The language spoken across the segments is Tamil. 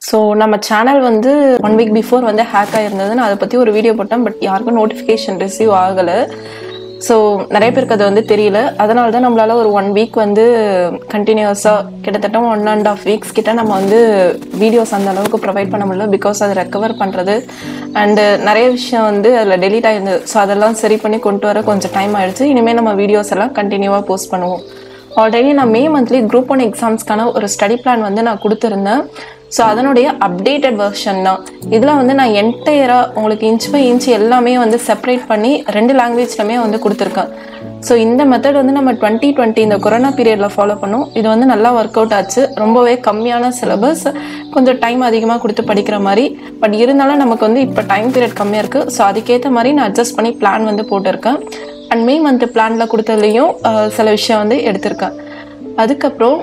ஸோ நம்ம சேனல் வந்து ஒன் வீக் பிஃபோர் வந்து ஹேக் ஆகிருந்தது நான் அதை பற்றி ஒரு வீடியோ போட்டேன் பட் யாருக்கும் நோட்டிஃபிகேஷன் ரிசீவ் ஆகலை ஸோ நிறைய பேருக்கு அது வந்து தெரியல அதனால தான் நம்மளால ஒரு ஒன் வீக் வந்து கண்டினியூஸாக கிட்டத்தட்ட ஒன் அண்ட் ஆஃப் வீக்ஸ் கிட்ட நம்ம வந்து வீடியோஸ் அந்த அளவுக்கு ப்ரொவைட் பண்ண முடியல பிகாஸ் அதை ரெக்கவர் பண்ணுறது அண்டு நிறைய விஷயம் வந்து அதில் டெலீட் ஆயிருந்தது ஸோ அதெல்லாம் சரி பண்ணி கொண்டு வர கொஞ்சம் டைம் ஆயிடுச்சு இனிமேல் நம்ம வீடியோஸ் எல்லாம் கண்டினியூவாக போஸ்ட் பண்ணுவோம் ஆல்ரெடி நான் மே மந்த்லி குரூப் ஒன் எக்ஸாம்ஸ்க்கான ஒரு ஸ்டடி பிளான் வந்து நான் கொடுத்துருந்தேன் ஸோ அதனுடைய அப்டேட்டட் வெர்ஷன் தான் இதில் வந்து நான் என்டையராக உங்களுக்கு இன்ச் பை இன்ச் எல்லாமே வந்து செப்பரேட் பண்ணி ரெண்டு லாங்குவேஜ்லையுமே வந்து கொடுத்துருக்கேன் ஸோ இந்த மெத்தட் வந்து நம்ம டுவெண்ட்டி டுவெண்ட்டி இந்த கொரோனா பீரியடில் ஃபாலோ பண்ணோம் இது வந்து நல்லா ஒர்க் அவுட் ஆச்சு ரொம்பவே கம்மியான சிலபஸ் கொஞ்சம் டைம் அதிகமாக கொடுத்து படிக்கிற மாதிரி பட் இருந்தாலும் நமக்கு வந்து இப்போ டைம் பீரியட் கம்மியாக இருக்குது ஸோ அதுக்கேற்ற மாதிரி நான் அட்ஜஸ்ட் பண்ணி பிளான் வந்து போட்டிருக்கேன் அண்ட் மே மந்த் பிளானில் கொடுத்ததுலேயும் அஹ், சில விஷயம் வந்து எடுத்திருக்கேன் அதுக்கப்புறம்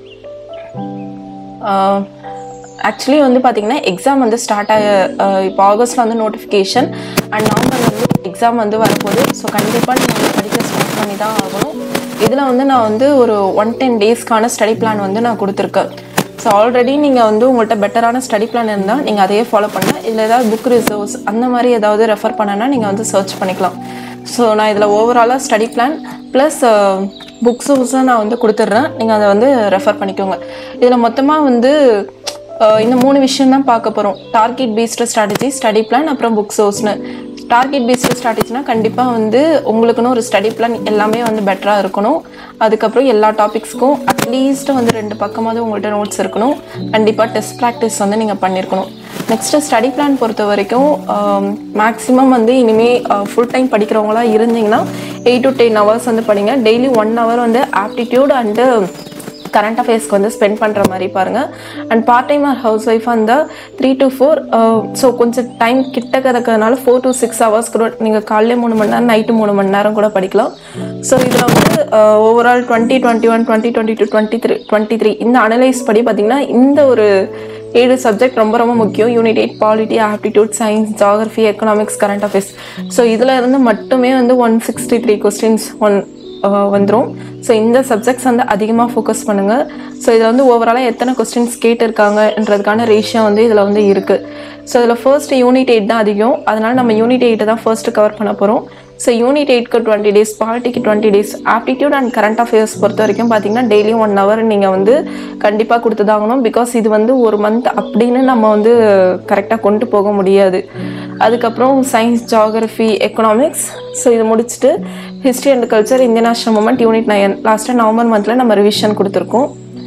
ஆக்சுவலி வந்து பார்த்தீங்கன்னா எக்ஸாம் வந்து ஸ்டார்ட் ஆக அஹ், இப்போ ஆகஸ்ட்டில் வந்து நோட்டிஃபிகேஷன் அண்ட் நவம்பர் வந்து எக்ஸாம் வந்து வரப்போகுது ஸோ கண்டிப்பாக நீங்கள் வந்து படிக்க ஸ்டார்ட் பண்ணி தான் ஆகணும் இதில் வந்து நான் வந்து ஒரு ஒன் டென் டேஸ்க்கான ஸ்டடி பிளான் வந்து நான் கொடுத்துருக்கேன் ஸோ ஆல்ரெடி நீங்கள் வந்து உங்கள்கிட்ட பெட்டரான ஸ்டடி பிளான் இருந்தால் நீங்கள் அதையே ஃபாலோ பண்ணலாம் இதில் ஏதாவது புக் ரிசர்வ்ஸ் அந்த மாதிரி ஏதாவது ரெஃபர் பண்ணனா நீங்கள் வந்து சர்ச் பண்ணிக்கலாம் ஸோ நான் இதில் ஓவராலாக ஸ்டடி பிளான் ப்ளஸ் புக்ஸும் நான் வந்து கொடுத்துட்றேன் நீங்கள் அதை வந்து ரெஃபர் பண்ணிக்கோங்க இதில் மொத்தமாக வந்து அஹ், இந்த மூணு விஷயம் தான் பார்க்க போகிறோம் target based strategy study plan அப்புறம் புக் சோர்ஸ்னு டார்கெட் பேஸ்டு ஸ்ட்ராட்டஜினா கண்டிப்பாக வந்து உங்களுக்குன்னு ஒரு ஸ்டடி பிளான் எல்லாமே வந்து பெட்டராக இருக்கணும் அதுக்கப்புறம் எல்லா டாபிக்ஸ்க்கும் அட்லீஸ்ட் வந்து ரெண்டு பக்கமாவது உங்கள்கிட்ட நோட்ஸ் இருக்கணும் கண்டிப்பாக டெஸ்ட் ப்ராக்டிஸ் வந்து நீங்கள் பண்ணியிருக்கணும் நெக்ஸ்ட்டு ஸ்டடி பிளான் பொறுத்த வரைக்கும் மேக்ஸிமம் வந்து இனிமேல் ஃபுல் டைம் படிக்கிறவங்களா இருந்தீங்கன்னா எயிட் டு டென் ஹவர்ஸ் வந்து படிங்க டெய்லி ஒன் ஹவர் வந்து ஆப்டிடியூட் அண்டு கரண்ட் அஃபேர்ஸ்க்கு வந்து ஸ்பெண்ட் பண்ணுற மாதிரி பாருங்கள் அண்ட் பார்ட் டைம் ஹவுஸ் ஒய்ஃபாக இருந்தால் த்ரீ டு ஃபோர் ஸோ கொஞ்சம் டைம் கிட்ட கிடக்கிறதுனால ஃபோர் டு சிக்ஸ் ஹவர்ஸ் கூட நீங்கள் காலையில மூணு மணி நேரம் நைட்டு மூணு மணி நேரம் கூட படிக்கலாம் ஸோ இதில் வந்து overall twenty twenty one twenty twenty two twenty three twenty three இந்த அனலைஸ் படி பார்த்தீங்கன்னா இந்த ஒரு ஏழு சப்ஜெக்ட் ரொம்ப ரொம்ப முக்கியம் unit eight polity aptitude science geography economics current affairs so இதில் இருந்து மட்டுமே வந்து one sixty three questions one வந்துடும் ஸோ இந்த சப்ஜெக்ட்ஸ் வந்து அதிகமாக ஃபோக்கஸ் பண்ணுங்கள் ஸோ இதில் வந்து ஓவராலாக எத்தனை கொஸ்டின்ஸ் கேட்டிருக்காங்கன்றதுக்கான ரேஷியோ வந்து இதில் வந்து இருக்குது ஸோ இதில் ஃபர்ஸ்ட் யூனிட் எயிட் தான் அதிகம் அதனால் நம்ம யூனிட் எயிட்டை தான் ஃபர்ஸ்ட் கவர் பண்ண போகிறோம் ஸோ யூனிட் எயிட்க்கு டுவெண்ட்டி டேஸ் பாலிட்டிக்கு twenty days aptitude and current affairs பொறுத்த வரைக்கும் பார்த்தீங்கன்னா டெய்லியும் ஒன் ஹவர் நீங்கள் வந்து கண்டிப்பாக கொடுத்துதாகணும் பிகாஸ் இது வந்து ஒரு மந்த் அப்படின்னு நம்ம வந்து கரெக்டாக கொண்டு போக முடியாது அதுக்கப்புறம் சயின்ஸ் ஜாகிரஃபி எக்கனாமிக்ஸ் ஸோ இது முடிச்சுட்டு history and culture Indian national movement unit nine லாஸ்ட்டாக நவம்பர் மந்தில் நம்ம ரிவிஷன் கொடுத்துருக்கோம்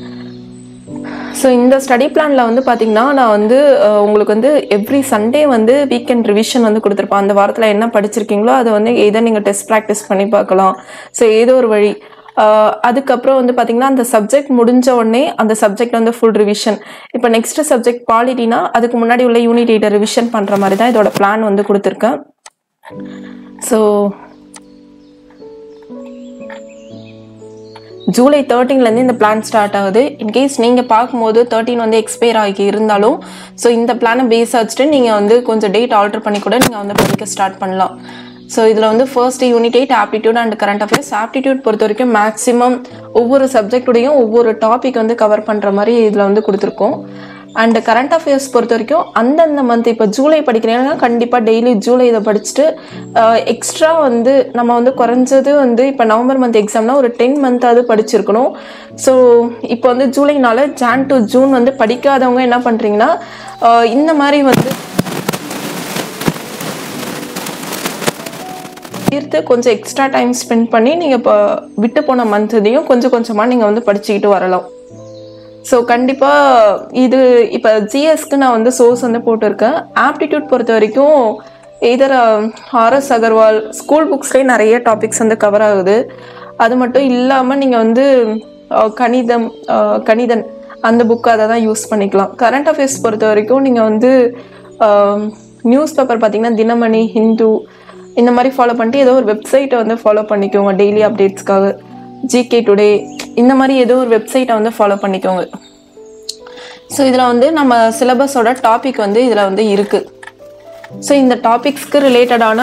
ஸோ இந்த ஸ்டடி பிளானில் வந்து பார்த்தீங்கன்னா நான் வந்து அஹ், உங்களுக்கு வந்து எவ்ரி சண்டே வந்து வீக்கெண்ட் ரிவிஷன் வந்து கொடுத்துருப்பேன் அந்த வாரத்தில் என்ன படிச்சிருக்கீங்களோ அதை வந்து எதை நீங்கள் டெஸ்ட் ப்ராக்டிஸ் பண்ணி பார்க்கலாம் ஸோ ஏதோ ஒரு வழி அஹ், அதுக்கப்புறம் வந்து பார்த்தீங்கன்னா அந்த சப்ஜெக்ட் முடிஞ்ச உடனே அந்த சப்ஜெக்ட் வந்து ஃபுல் ரிவிஷன் இப்போ நெக்ஸ்ட் சப்ஜெக்ட் பாலிட்டினா அதுக்கு முன்னாடி உள்ள யூனிட் எயிட்டை ரிவிஷன் பண்ணுற மாதிரி தான் இதோட பிளான் வந்து கொடுத்துருக்கேன் ஸோ ஜூலை தேர்ட்டீன்லேருந்து இந்த பிளான் ஸ்டார்ட் ஆகுது இன்கேஸ் நீங்கள் பார்க்கும்போது தேர்ட்டின் வந்து எக்ஸ்பயர் ஆகி இருந்தாலும் ஸோ இந்த பிளானை பேஸ் வச்சுட்டு நீங்கள் வந்து கொஞ்சம் டேட் ஆல்டர் பண்ணி கூட நீங்கள் வந்து படிக்க ஸ்டார்ட் பண்ணலாம் ஸோ இதில் வந்து first unit eight aptitude and current affairs aptitude பொறுத்த வரைக்கும் மேக்ஸிமம் ஒவ்வொரு சப்ஜெக்டுடையும் ஒவ்வொரு டாபிக் வந்து கவர் பண்ணுற மாதிரி இதில் வந்து கொடுத்துருக்கோம் அண்ட் கரண்ட் அஃபேர்ஸ் பொறுத்த வரைக்கும் அந்தந்த மந்த் இப்போ ஜூலை படிக்கிறீங்கன்னா கண்டிப்பாக டெய்லி ஜூலை இதை படிச்சுட்டு எக்ஸ்ட்ரா வந்து நம்ம வந்து குறைஞ்சது வந்து இப்போ நவம்பர் மந்த் எக்ஸாம்னா ஒரு டென் மந்த்தாவது படிச்சிருக்கணும் ஸோ இப்போ வந்து ஜூலைனால ஜான் டு ஜூன் வந்து படிக்காதவங்க என்ன பண்ணுறீங்கன்னா இந்த மாதிரி வந்து தீர்த்து கொஞ்சம் எக்ஸ்ட்ரா டைம் ஸ்பெண்ட் பண்ணி நீங்கள் இப்போ விட்டு போன மந்த்தையும் கொஞ்சம் கொஞ்சமாக நீங்கள் வந்து படிச்சுக்கிட்டு வரலாம் ஸோ கண்டிப்பாக இது இப்போ ஜிஎஸ்க்கு நான் வந்து சோர்ஸ் வந்து போட்டிருக்கேன் ஆப்டிடியூட் பொறுத்த வரைக்கும் எதர் ஆர்எஸ் அகர்வால் ஸ்கூல் புக்ஸ்லேயே நிறைய டாபிக்ஸ் வந்து கவர் ஆகுது அது மட்டும் இல்லாமல் நீங்கள் வந்து அஹ், கணிதம் அஹ், கணிதன் அந்த புக் அதை தான் யூஸ் பண்ணிக்கலாம் கரண்ட் அஃபேர்ஸ் பொறுத்த வரைக்கும் நீங்கள் வந்து நியூஸ் பேப்பர் பார்த்தீங்கன்னா தினமணி ஹிந்து இந்த மாதிரி ஃபாலோ பண்ணிட்டு ஏதோ ஒரு வெப்சைட்டை வந்து ஃபாலோ பண்ணிக்கோங்க டெய்லி அப்டேட்ஸ்க்காக ஜிகே டுடே இந்த மாதிரி ஏதோ ஒரு வெப்சைட்டை வந்து ஃபாலோ பண்ணிக்கோங்க ஸோ இதில் வந்து நம்ம சிலபஸோட டாபிக் வந்து இதில் வந்து இருக்குது ஸோ இந்த டாபிக்ஸ்க்கு ரிலேட்டடான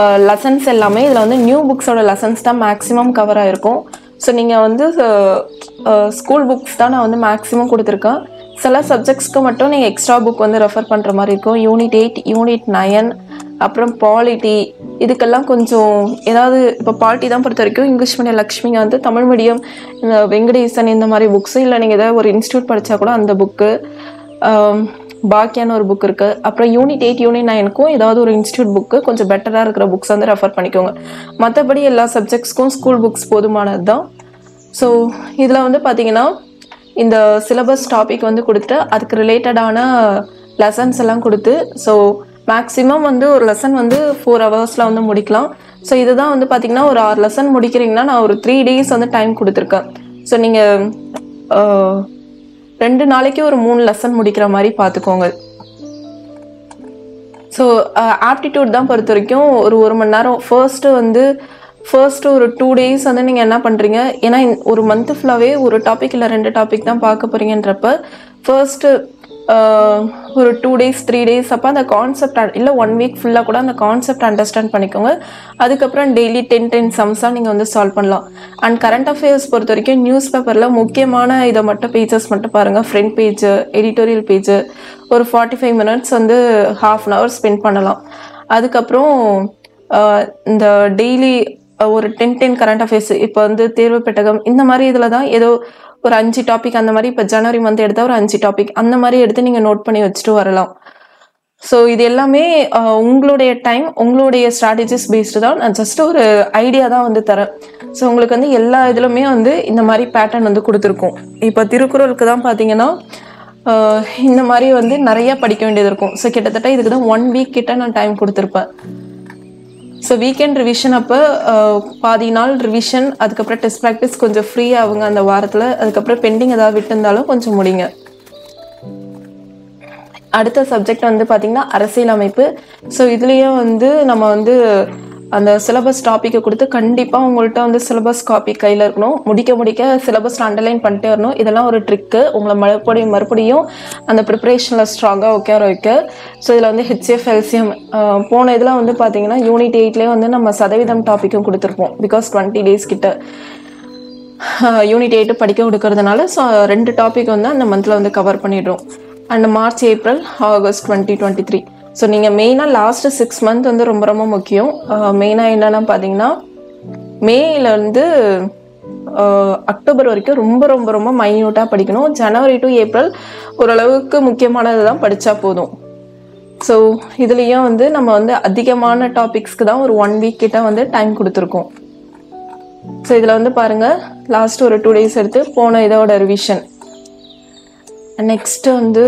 லெசன்ஸ் எல்லாமே இதில் வந்து நியூ புக்ஸோட லெசன்ஸ் தான் மேக்ஸிமம் கவர் ஆகிருக்கும் ஸோ நீங்கள் வந்து ஸ்கூல் புக்ஸ் தான் நான் வந்து மேக்ஸிமம் கொடுத்துருக்கேன் சில சப்ஜெக்ட்ஸ்க்கு மட்டும் நீங்கள் எக்ஸ்ட்ரா புக் வந்து ரெஃபர் பண்ணுற மாதிரி இருக்கும் யூனிட் எயிட் யூனிட் நயன் அப்புறம் பாலிட்டி இதுக்கெல்லாம் கொஞ்சம் ஏதாவது இப்போ பாலிட்டி தான் பொறுத்த வரைக்கும் இங்கிலீஷ் மீடியம் லக்ஷ்மிங்க வந்து தமிழ் மீடியம் இந்த வெங்கடேசன் இந்த மாதிரி புக்ஸு இல்லை நீங்கள் ஏதாவது ஒரு இன்ஸ்டியூட் படித்தா கூட அந்த புக்கு பாக்கியான்னு ஒரு புக் இருக்குது அப்புறம் யூனிட் எயிட் யூனிட் நைனுக்கும் ஏதாவது ஒரு இன்ஸ்டியூட் புக்கு கொஞ்சம் பெட்டராக இருக்கிற புக்ஸ் வந்து ரெஃபர் பண்ணிக்கோங்க மற்றபடி எல்லா சப்ஜெக்ட்ஸ்க்கும் ஸ்கூல் புக்ஸ் போதுமானது தான் ஸோ இதில் வந்து பார்த்தீங்கன்னா இந்த சிலபஸ் டாபிக் வந்து கொடுத்துட்டு அதுக்கு ரிலேட்டடான லெசன்ஸ் எல்லாம் கொடுத்து ஸோ மேக்ஸிமம் வந்து ஒரு லெசன் வந்து ஃபோர் ஹவர்ஸில் வந்து முடிக்கலாம் ஸோ இதுதான் வந்து பார்த்தீங்கன்னா ஒரு ஆறு லெசன் முடிக்கிறீங்கன்னா நான் ஒரு த்ரீ டேஸ் வந்து டைம் கொடுத்துருக்கேன் ஸோ நீங்கள் ரெண்டு நாளைக்கு ஒரு மூணு லெசன் முடிக்கிற மாதிரி பார்த்துக்கோங்க ஸோ ஆப்டிடியூட் தான் பொறுத்த வரைக்கும் ஒரு ஒரு மணி நேரம் ஃபர்ஸ்ட்டு வந்து ஃபர்ஸ்ட் ஒரு டூ டேஸ் வந்து நீங்கள் என்ன பண்ணுறீங்க ஏன்னா இந்த- ஒரு மந்த் ஃபுல்லாகவே ஒரு டாபிக் இல்லை ரெண்டு டாபிக் தான் பார்க்க போகிறீங்கன்றப்ப ஃபர்ஸ்ட்டு ஒரு டூ டேஸ் த்ரீ டேஸ் அப்போ அந்த கான்செப்ட் இல்லை ஒன் வீக் ஃபுல்லாக கூட அந்த கான்செப்ட் அண்டர்ஸ்டாண்ட் பண்ணிக்கோங்க அதுக்கப்புறம் டெய்லி டென் டென் சம்ஸாக நீங்கள் வந்து சால்வ் பண்ணலாம் அண்ட் கரண்ட் அஃபேர்ஸ் பொறுத்த வரைக்கும் நியூஸ் பேப்பரில் முக்கியமான இதை மட்டும் பேஜஸ் மட்டும் பாருங்கள் ஃப்ரண்ட் பேஜ் எடிட்டோரியல் பேஜ் ஒரு ஃபார்ட்டி ஃபைவ் மினிட்ஸ் வந்து ஹாஃப் அன் ஹவர் ஸ்பெண்ட் பண்ணலாம் அதுக்கப்புறம் ஆஹ், இந்த டெய்லி ஒரு டென் டென் கரண்ட் அஃபேர்ஸ் இப்போ வந்து தேர்வு பெட்டகம் இந்த மாதிரி இதில் தான் ஏதோ ஒரு அஞ்சு டாபிக் அந்த மாதிரி இப்போ ஜனவரி மந்த் எடுத்தால் ஒரு அஞ்சு டாபிக் அந்த மாதிரி எடுத்து நீங்கள் நோட் பண்ணி வச்சுட்டு வரலாம் ஸோ இது எல்லாமே ஆஹ், உங்களுடைய டைம் உங்களுடைய ஸ்ட்ராட்டஜிஸ் பேஸ்டு தான் நான் ஜஸ்ட் ஒரு ஐடியா தான் வந்து தரேன் ஸோ உங்களுக்கு வந்து எல்லா இதுலுமே வந்து இந்த மாதிரி பேட்டர்ன் வந்து கொடுத்துருக்கோம் இப்போ திருக்குறளுக்கு தான் பார்த்தீங்கன்னா ஆஹ், இந்த மாதிரி வந்து நிறைய படிக்க வேண்டியது இருக்கும் ஸோ கிட்டத்தட்ட இதுக்கு தான் ஒன் வீக் கிட்ட நான் டைம் கொடுத்துருப்பேன் ஸோ வீக்கெண்ட் ரிவிஷன் அப்போ பாதி நாள் ரிவிஷன் அதுக்கப்புறம் டெஸ்ட் ப்ராக்டிஸ் கொஞ்சம் ஃப்ரீ ஆகுங்க அந்த வாரத்தில் அதுக்கப்புறம் பெண்டிங் ஏதாவது விட்டுருந்தாலும் கொஞ்சம் முடிங்க அடுத்த சப்ஜெக்ட் வந்து பார்த்திங்கன்னா அரசியல் அமைப்பு ஸோ இதுலேயும் வந்து நம்ம வந்து அந்த சிலபஸ் டாப்பிக்கை கொடுத்து கண்டிப்பாக உங்கள்கிட்ட வந்து சிலபஸ் காப்பி கையில் இருக்கணும் முடிக்க முடிக்க சிலபஸ் அண்டர்லைன் பண்ணிட்டே வரணும் இதெல்லாம் ஒரு ட்ரிக்கு உங்களை மறுபடியும் மறுபடியும் அந்த ப்ரிப்பரேஷனில் ஸ்ட்ராங்காக உட்கார வைக்க ஸோ இதில் வந்து ஹெச்எஃப் எல்சிஎம் போன இதில் வந்து பார்த்தீங்கன்னா யூனிட் எயிட்லேயே வந்து நம்ம சதவீதம் டாப்பிக்கும் கொடுத்துருப்போம் பிகாஸ் டுவெண்ட்டி டேஸ் கிட்ட யூனிட் எயிட்டு படிக்க கொடுக்கறதுனால ஸோ ரெண்டு டாபிக் வந்து அந்த மந்தில் வந்து கவர் பண்ணிடுறோம் and March April August twenty twenty three so நீங்கள் மெயினாக லாஸ்ட்டு சிக்ஸ் மந்த் வந்து ரொம்ப ரொம்ப முக்கியம் மெயினாக என்னென்னா பார்த்தீங்கன்னா மேலேருந்து அக்டோபர் வரைக்கும் ரொம்ப ரொம்ப ரொம்ப மைன்யூட்டாக படிக்கணும் ஜனவரி டு ஏப்ரல் ஓரளவுக்கு முக்கியமானது தான் படித்தா போதும் ஸோ இதுலேயும் வந்து நம்ம வந்து அதிகமான டாபிக்ஸ்க்கு தான் ஒரு ஒன் வீக் கிட்ட வந்து டைம் கொடுத்துருக்கோம் ஸோ இதில் வந்து பாருங்க லாஸ்ட் ஒரு டூ டேஸ் எடுத்து போன இதோட ரிவிஷன் நெக்ஸ்ட் வந்து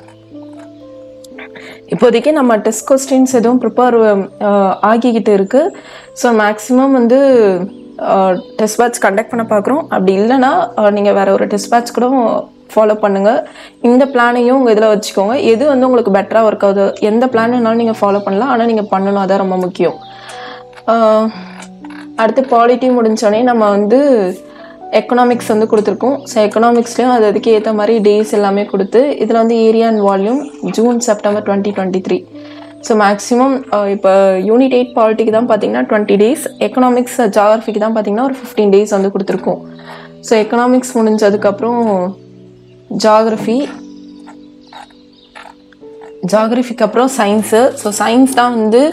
இப்போதைக்கு நம்ம டெஸ்ட் கொஸ்டின்ஸ் எதுவும் ப்ரிப்பேர் ஆகிக்கிட்டு இருக்கு ஸோ மேக்ஸிமம் வந்து டெஸ்ட் பேட்ச் கண்டக்ட் பண்ண பார்க்குறோம் அப்படி இல்லைன்னா நீங்கள் வேற ஒரு டெஸ்ட் பேட்ச் கூட ஃபாலோ பண்ணுங்கள் இந்த பிளானையும் உங்கள் இதில் வச்சுக்கோங்க எது வந்து உங்களுக்கு பெட்டராக ஒர்க் ஆகுது எந்த பிளான் வேணாலும் நீங்கள் ஃபாலோ பண்ணலாம் ஆனால் நீங்கள் பண்ணணும் அதான் ரொம்ப முக்கியம் ஆஹ் அடுத்து பாலிட்டி முடிஞ்சோடனே நம்ம வந்து எக்கனாமிக்ஸ் வந்து கொடுத்துருக்கோம் ஸோ எக்கனாமிக்ஸ்லேயும் அது அதுக்கு ஏற்ற மாதிரி டேஸ் எல்லாமே கொடுத்து இதில் வந்து area and volume June September twenty twenty three so maximum இப்போ யூனிட் எயிட் பாலிட்டிக்கு தான் பார்த்தீங்கன்னா டுவெண்ட்டி டேஸ் எக்கனாமிக்ஸ் ஜாகிரஃபிக்கு தான் பார்த்தீங்கன்னா ஒரு ஃபிஃப்டீன் டேஸ் வந்து கொடுத்துருக்கோம் ஸோ எக்கனாமிக்ஸ் முடிஞ்சதுக்கப்புறம் ஜாகிரஃபி ஜாகிரஃபிக்கு அப்புறம் சயின்ஸு ஸோ சயின்ஸ் தான் வந்து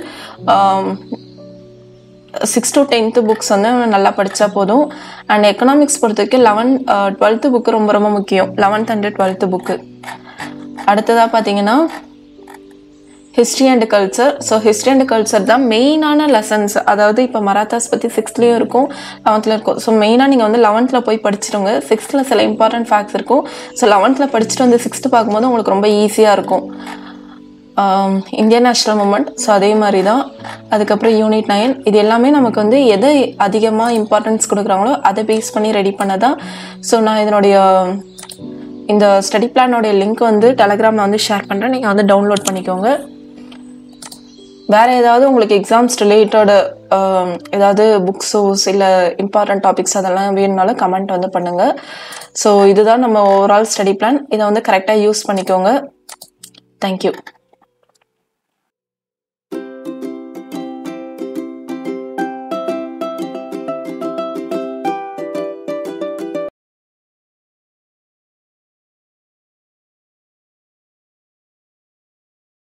சிக்ஸ் டு டென்த்து புக்ஸ் வந்து நல்லா படித்தா போதும் அண்ட் எக்கனாமிக்ஸ் பொறுத்த வரைக்கும் லெவன் டுவெல்த்து புக்கு ரொம்ப ரொம்ப முக்கியம் லெவன்த் அண்டு டுவெல்த்து புக்கு அடுத்ததாக பார்த்தீங்கன்னா history and culture so history and culture தான் மெயினான லெசன்ஸ் அதாவது இப்போ மராத்தாஸ் பற்றி சிக்ஸ்த்லேயும் இருக்கும் லெவன்த்தில் இருக்கும் ஸோ மெயினாக நீங்கள் வந்து லெவன்த்தில் போய் படிச்சிடுங்க சிக்ஸ்த்தில் சில இம்பார்ட்டன்ட் ஃபேக்ட்ஸ் இருக்கும் ஸோ லெவன்த்தில் படிச்சுட்டு வந்து சிக்ஸ்த்து பார்க்கும்போது உங்களுக்கு ரொம்ப ஈஸியாக இருக்கும் இந்தியன் நேஷ்னல் மூமெண்ட் ஸோ அதே மாதிரி தான் அதுக்கப்புறம் யூனிட் நைன் இது எல்லாமே நமக்கு வந்து எதை அதிகமாக இம்பார்ட்டன்ஸ் கொடுக்குறாங்களோ அதை பேஸ் பண்ணி ரெடி பண்ணதான் ஸோ நான் இதனுடைய இந்த ஸ்டடி பிளானோடைய லிங்க் வந்து டெலகிராமில் வந்து ஷேர் பண்ணுறேன் நீங்கள் வந்து டவுன்லோட் பண்ணிக்கோங்க வேறு ஏதாவது உங்களுக்கு எக்ஸாம்ஸ் ரிலேட்டட் ஏதாவது புக் சோர்ஸ் இல்லை இம்பார்ட்டன்ட் டாபிக்ஸ் அதெல்லாம் வேணும்னாலும் கமெண்ட் வந்து பண்ணுங்கள் ஸோ இதுதான் நம்ம ஓவரால் ஸ்டடி பிளான் இதை வந்து கரெக்டாக யூஸ் பண்ணிக்கோங்க தேங்க்யூ